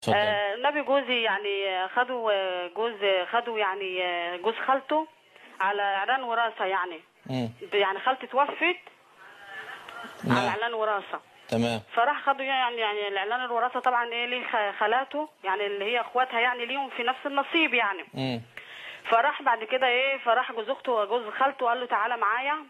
اتفضل آه، النبي جوزي يعني خدوا آه، جوز خدوا يعني آه، جوز خالته على اعلان وراثه يعني مم. يعني خالتي توفت على نعم اعلان وراثه تمام فراح خدوا يعني يعني الاعلان الوراثه طبعا ايه ليه خ- خالاته يعني اللي هي اخواتها يعني ليهم في نفس النصيب يعني مم. فراح بعد كده ايه فراح جوز اخته جوز خالته قال له تعالى معايا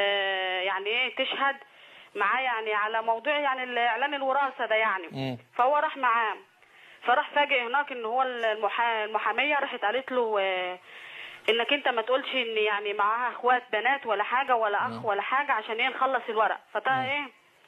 آه يعني ايه تشهد معايا يعني على موضوع يعني الاعلان الوراثه ده يعني مم. فهو راح معاه فراح فاجئ هناك ان هو المحا... المحاميه راحت قالت له آه انك انت ما تقولش ان يعني معاها اخوات بنات ولا حاجه ولا اخ ولا حاجه عشان ايه نخلص الورق فتا ايه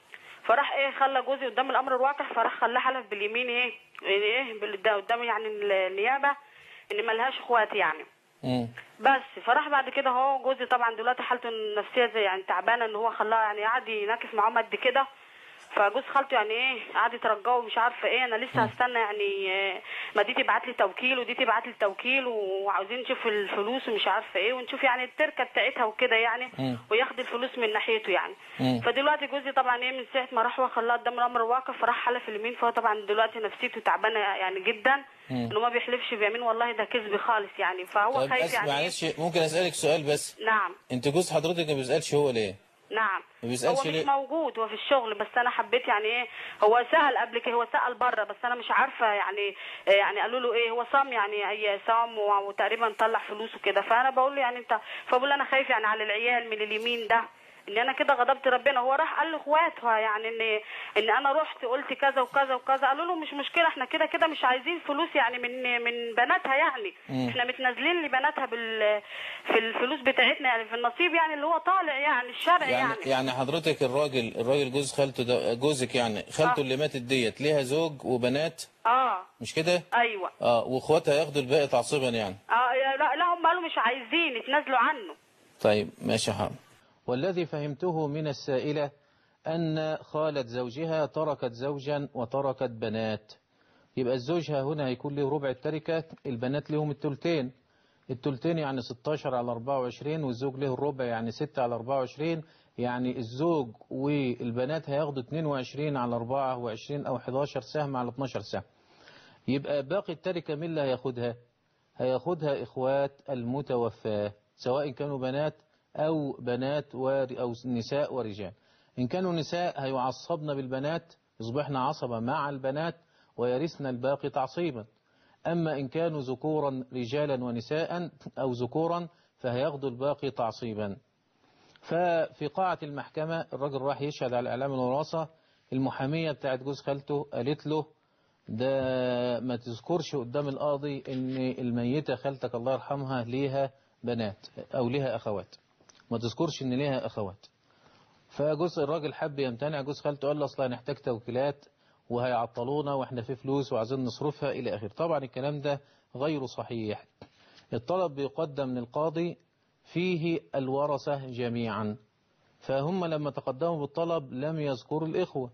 فراح ايه خلى جوزي قدام الامر الواقع فراح خلاه حلف باليمين ايه ايه بال- ده قدام يعني النيابه ان ملهاش اخوات يعني مم. بس فراح بعد كده هو جوزي طبعا دلوقتي حالته النفسيه زي يعني تعبانه ان هو خلاه يعني قعد يناكف معاهم قد كده فجوز خالته يعني ايه قعد يترجاه ومش عارفه ايه انا لسه هستنى يعني آه، ما دي تبعت لي توكيل ودي تبعت لي توكيل وعاوزين نشوف الفلوس ومش عارفه ايه ونشوف يعني التركه بتاعتها وكده يعني مم. وياخد الفلوس من ناحيته يعني مم. فدلوقتي جوزي طبعا ايه من ساعه ما راح وخلاه قدام الامر الواقع فراح حلف اليمين فهو طبعا دلوقتي نفسيته تعبانه يعني جدا مم. انه ما بيحلفش بيمين والله ده كذب خالص يعني فهو طيب خايف بس يعني إيه؟ معلش ممكن اسالك سؤال بس نعم انت جوز حضرتك ما بيسالش هو ليه نعم ما بيسألش هو مش ليه؟ موجود هو في الشغل بس انا حبيت يعني ايه هو سهل قبل كده هو سال بره بس انا مش عارفه يعني إيه يعني قالوا له ايه هو صام يعني هي صام و- وتقريبا طلع فلوس وكده فانا بقول له يعني انت فبقول له انا خايف يعني على العيال من اليمين ده ان انا كده غضبت ربنا هو راح قال لاخواتها يعني ان ان انا رحت قلت كذا وكذا وكذا قالوا له مش مشكله احنا كده كده مش عايزين فلوس يعني من من بناتها يعني مم. احنا متنازلين لبناتها بال في الفلوس بتاعتنا يعني في النصيب يعني اللي هو طالع يعني الشرع يعني يعني, يعني حضرتك الراجل الراجل جوز خالته ده جوزك يعني خالته آه. اللي ماتت ديت ليها زوج وبنات اه مش كده ايوه اه واخواتها ياخدوا الباقي تعصيبا يعني اه يا- لا, لا هم قالوا مش عايزين يتنازلوا عنه طيب ماشي حاضر والذي فهمته من السائلة أن خالة زوجها تركت زوجا وتركت بنات يبقى الزوج ها هنا هيكون له ربع التركة البنات لهم التلتين التلتين يعني 16 على 24 والزوج له الربع يعني 6 على 24 يعني الزوج والبنات هياخدوا 22 على 24 أو 11 سهم على 12 سهم يبقى باقي التركة مين اللي هياخدها هياخدها إخوات المتوفاة سواء كانوا بنات أو بنات و... أو نساء ورجال إن كانوا نساء هيعصبن بالبنات يصبحن عصبة مع البنات ويرثن الباقي تعصيبا أما إن كانوا ذكورا رجالا ونساء أو ذكورا فهياخدوا الباقي تعصيبا ففي قاعة المحكمة الراجل راح يشهد على إعلام الوراثة المحامية بتاعت جوز خالته قالت له ده ما تذكرش قدام القاضي ان الميتة خالتك الله يرحمها ليها بنات او ليها اخوات ما تذكرش ان ليها اخوات فجوز الراجل حب يمتنع جوز خالته قال له اصلا هنحتاج توكيلات وهيعطلونا واحنا في فلوس وعايزين نصرفها الى اخره طبعا الكلام ده غير صحيح الطلب بيقدم من القاضي فيه الورثة جميعا فهم لما تقدموا بالطلب لم يذكروا الإخوة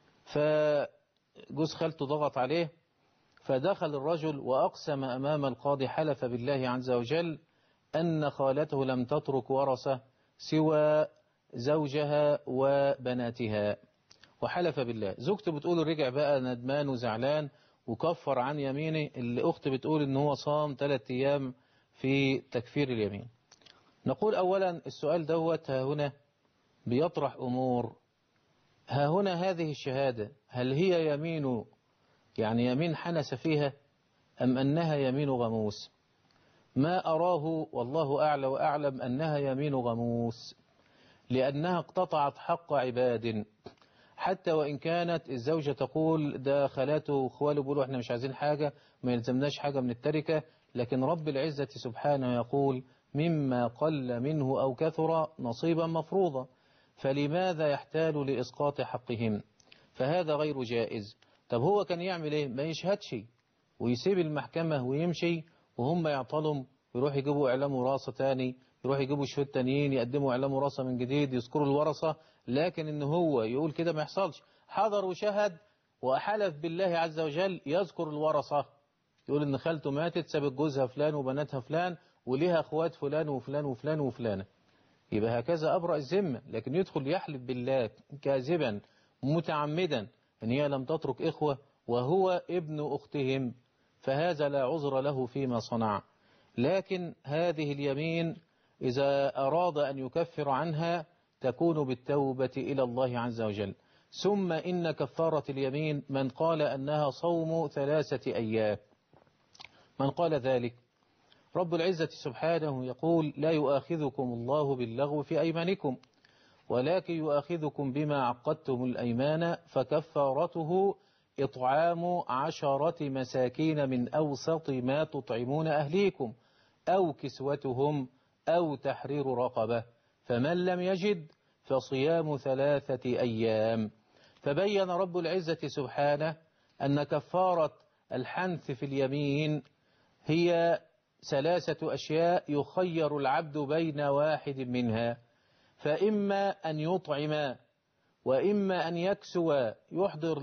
فجوز خالته ضغط عليه فدخل الرجل وأقسم أمام القاضي حلف بالله عز وجل أن خالته لم تترك ورثة سوى زوجها وبناتها وحلف بالله زوجته بتقول رجع بقى ندمان وزعلان وكفر عن يمينه اللي أخت بتقول إن هو صام ثلاثة أيام في تكفير اليمين نقول أولا السؤال دوت ها هنا بيطرح أمور ها هنا هذه الشهادة هل هي يمين يعني يمين حنس فيها أم أنها يمين غموس ما أراه والله أعلى وأعلم أنها يمين غموس لأنها اقتطعت حق عباد حتى وإن كانت الزوجة تقول ده خالاته وخواله بيقولوا احنا مش عايزين حاجة ما يلزمناش حاجة من التركة لكن رب العزة سبحانه يقول مما قل منه أو كثر نصيبا مفروضا فلماذا يحتال لإسقاط حقهم فهذا غير جائز طب هو كان يعمل ايه ما يشهدش ويسيب المحكمة ويمشي وهم يعطلهم يروح يجيبوا إعلام وراثة تاني يروح يجيبوا شهود تانيين يقدموا إعلام وراثة من جديد يذكروا الورثة لكن إن هو يقول كده ما يحصلش حضر وشهد وحلف بالله عز وجل يذكر الورثة يقول إن خالته ماتت سابت جوزها فلان وبناتها فلان وليها أخوات فلان وفلان وفلان وفلانة يبقى هكذا أبرأ الذمة لكن يدخل يحلف بالله كاذبا متعمدا أن هي لم تترك إخوة وهو ابن أختهم فهذا لا عذر له فيما صنع لكن هذه اليمين إذا أراد أن يكفر عنها تكون بالتوبة إلى الله عز وجل ثم إن كفارة اليمين من قال أنها صوم ثلاثة أيام من قال ذلك رب العزة سبحانه يقول لا يؤاخذكم الله باللغو في أيمانكم ولكن يؤاخذكم بما عقدتم الأيمان فكفارته إطعام عشرة مساكين من أوسط ما تطعمون أهليكم أو كسوتهم أو تحرير رقبة فمن لم يجد فصيام ثلاثة أيام فبين رب العزة سبحانه أن كفارة الحنث في اليمين هي ثلاثة أشياء يخير العبد بين واحد منها فإما أن يطعم وإما أن يكسو يحضر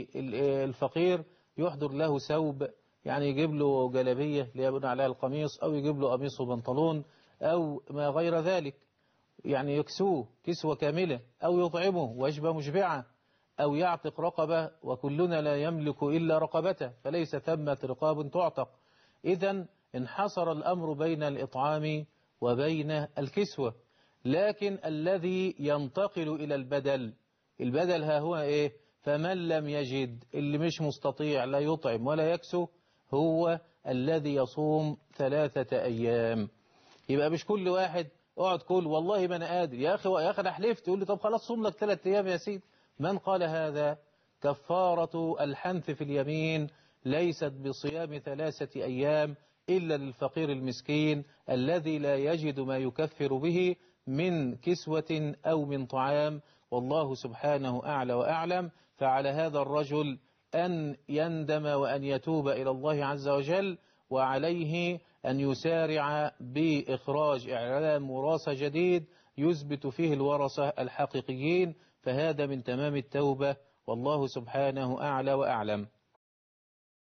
للفقير يحضر له ثوب يعني يجيب له جلبية ليبنى عليها القميص أو يجيب له قميص وبنطلون أو ما غير ذلك يعني يكسوه كسوة كاملة أو يطعمه وجبة مشبعة أو يعتق رقبة وكلنا لا يملك إلا رقبته فليس ثمة رقاب تعتق إذا انحصر الأمر بين الإطعام وبين الكسوة لكن الذي ينتقل إلى البدل البدل ها هو إيه فمن لم يجد اللي مش مستطيع لا يطعم ولا يكسو هو الذي يصوم ثلاثة أيام يبقى مش كل واحد اقعد كل والله ما انا قادر يا اخي يا اخي انا حلفت يقول لي طب خلاص صوم لك ثلاث ايام يا سيدي من قال هذا كفارة الحنث في اليمين ليست بصيام ثلاثة أيام إلا للفقير المسكين الذي لا يجد ما يكفر به من كسوة أو من طعام والله سبحانه أعلى وأعلم فعلى هذا الرجل أن يندم وأن يتوب إلى الله عز وجل وعليه أن يسارع بإخراج إعلام وراثة جديد يثبت فيه الورثة الحقيقيين فهذا من تمام التوبة والله سبحانه أعلى وأعلم